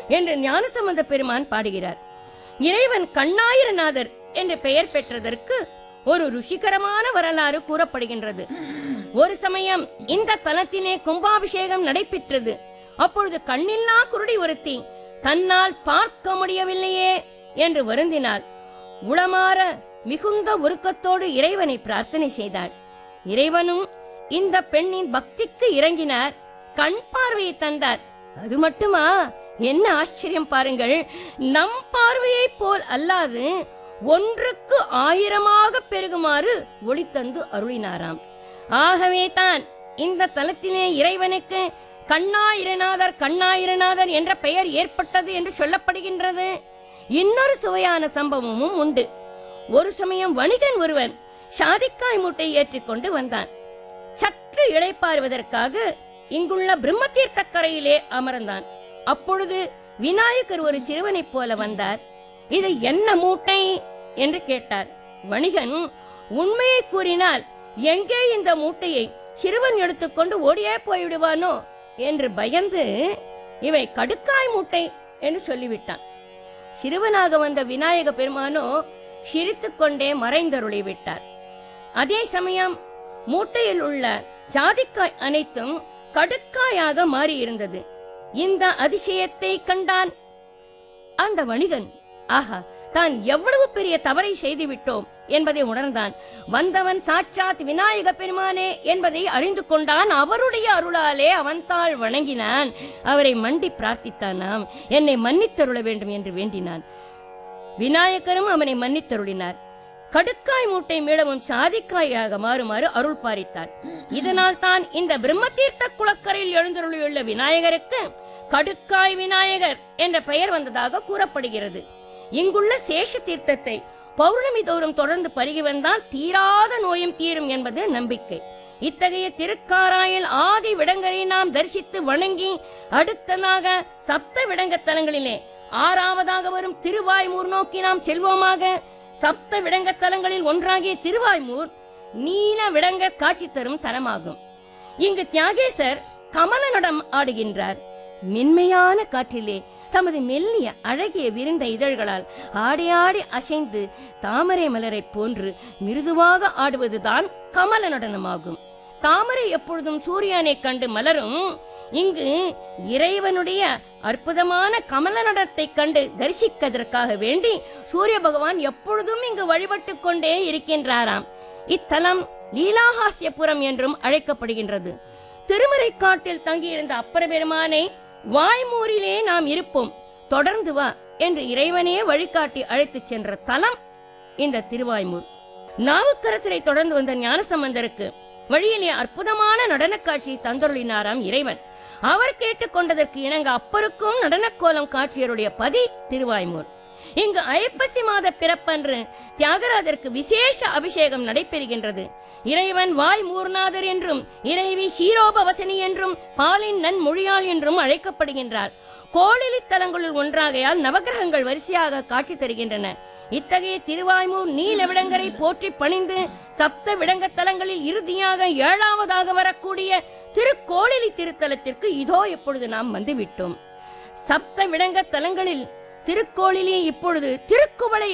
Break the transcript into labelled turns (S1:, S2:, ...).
S1: என்று ஞானசம்பந்த பெருமான் பாடுகிறார் இறைவன் கண்ணாயிரநாதர் என்று பெயர் பெற்றதற்கு ஒரு ருஷிகரமான வரலாறு கூறப்படுகின்றது ஒரு சமயம் இந்த தலத்திலே கும்பாபிஷேகம் நடைபெற்றது அப்பொழுது கண்ணில்லா குருடி ஒருத்தி தன்னால் பார்க்க முடியவில்லையே என்று வருந்தினாள் உளமாற மிகுந்த உருக்கத்தோடு இறைவனை பிரார்த்தனை செய்தாள் இறைவனும் இந்த பெண்ணின் பக்திக்கு இறங்கினார் கண் பார்வையை தந்தார் அது மட்டுமா என்ன ஆச்சரியம் பாருங்கள் நம் பார்வையைப் போல் அல்லாது ஒன்றுக்கு ஆயிரமாக பெருகுமாறு ஒளி தந்து அருளினாராம் ஆகவே தான் இந்த தலத்திலே இறைவனுக்கு கண்ணாயிரநாதர் கண்ணாயிரநாதர் என்ற பெயர் ஏற்பட்டது என்று சொல்லப்படுகின்றது இன்னொரு சுவையான சம்பவமும் உண்டு ஒரு சமயம் வணிகன் ஒருவன் சாதிக்காய் மூட்டை ஏற்றிக்கொண்டு வந்தான் சற்று இளைப்பாறுவதற்காக இங்குள்ள பிரம்மதீர்த்த கரையிலே அமர்ந்தான் அப்பொழுது விநாயகர் ஒரு சிறுவனைப் போல வந்தார் இது என்ன மூட்டை என்று கேட்டார் வணிகன் உண்மையை கூறினால் எங்கே இந்த மூட்டையை சிறுவன் எடுத்துக்கொண்டு ஓடியே போய்விடுவானோ என்று பயந்து இவை கடுக்காய் மூட்டை என்று சொல்லிவிட்டான் சிறுவனாக வந்த விநாயக பெருமானோ சிரித்துக்கொண்டே மறைந்தருளி விட்டார் அதே சமயம் மூட்டையில் உள்ள ஜாதிக்காய் அனைத்தும் கடுக்காயாக மாறியிருந்தது இந்த அதிசயத்தை கண்டான் அந்த வணிகன் ஆஹா தான் எவ்வளவு பெரிய தவறை செய்து விட்டோம் என்பதை உணர்ந்தான் வந்தவன் சாட்சாத் விநாயக பெருமானே என்பதை அறிந்து கொண்டான் அவருடைய அருளாலே அவன் தாள் வணங்கினான் அவரை மண்டி பிரார்த்தித்தானாம் என்னை மன்னித்தருள வேண்டும் என்று வேண்டினான் விநாயகரும் அவனை மன்னித்தருளினார் கடுக்காய் மூட்டை மீளவும் சாதிக்காயாக மாறுமாறு அருள் பாரித்தார் இதனால் தான் இந்த பிரம்மதீர்த்த குளக்கரையில் எழுந்தருளியுள்ள விநாயகருக்கு கடுக்காய் விநாயகர் என்ற பெயர் வந்ததாக கூறப்படுகிறது இங்குள்ள சேஷ தீர்த்தத்தை பௌர்ணமி தோறும் தொடர்ந்து பருகி வந்தால் தீராத நோயும் தீரும் என்பது நம்பிக்கை இத்தகைய திருக்காராயில் ஆதி விடங்கரை நாம் தரிசித்து வணங்கி அடுத்ததாக சப்த விடங்க தலங்களிலே ஆறாவதாக வரும் திருவாய்மூர் நோக்கி நாம் செல்வோமாக சப்த விடங்க தலங்களில் ஒன்றாகிய திருவாய்மூர் நீல விடங்க காட்சி தரும் தலமாகும் இங்கு தியாகேசர் கமல நடம் ஆடுகின்றார் மென்மையான காற்றிலே தமது மெல்லிய அழகிய விரிந்த இதழ்களால் ஆடி ஆடி அசைந்து தாமரை மலரைப் போன்று மிருதுவாக ஆடுவதுதான் கமல நடனமாகும் தாமரை எப்பொழுதும் சூரியனை கண்டு மலரும் இங்கு இறைவனுடைய அற்புதமான கமல நடனத்தைக் கண்டு தரிசிப்பதற்காக வேண்டி சூரிய பகவான் எப்பொழுதும் இங்கு வழிபட்டுக் கொண்டே இருக்கின்றாராம் இத்தலம் லீலாஹாஸ்யபுரம் என்றும் அழைக்கப்படுகின்றது திருமறை காட்டில் தங்கியிருந்த அப்பர பெருமானை வாய்மூரிலே நாம் இருப்போம் தொடர்ந்து வா என்று இறைவனே வழிகாட்டி அழைத்துச் சென்ற தலம் இந்த திருவாய்மூர் நாவுக்கரசரை தொடர்ந்து வந்த ஞானசம்பந்தருக்கு வழியிலே அற்புதமான நடனக் காட்சியை தந்தருளினாராம் இறைவன் அவர் கேட்டுக்கொண்டதற்கு இணங்க அப்பருக்கும் நடனக்கோலம் காட்சியருடைய பதி திருவாய்மூர் இங்கு ஐப்பசி மாத பிறப்பன்று தியாகராஜருக்கு விசேஷ அபிஷேகம் நடைபெறுகின்றது இறைவன் வாய் மூர்நாதர் என்றும் இறைவி ஷீரோபவசனி என்றும் பாலின் நன் மொழியாள் என்றும் அழைக்கப்படுகின்றார் கோளிலி தலங்களுள் ஒன்றாகையால் நவகிரகங்கள் வரிசையாக காட்சி தருகின்றன இத்தகைய திருவாய்மூர் நீல விடங்கரை போற்றி பணிந்து சப்த விடங்க தலங்களில் இறுதியாக ஏழாவதாக வரக்கூடிய திருக்கோளிலி திருத்தலத்திற்கு இதோ இப்பொழுது நாம் வந்துவிட்டோம் சப்த விடங்க தலங்களில் திருக்கோளிலே இப்பொழுது திருக்குவளை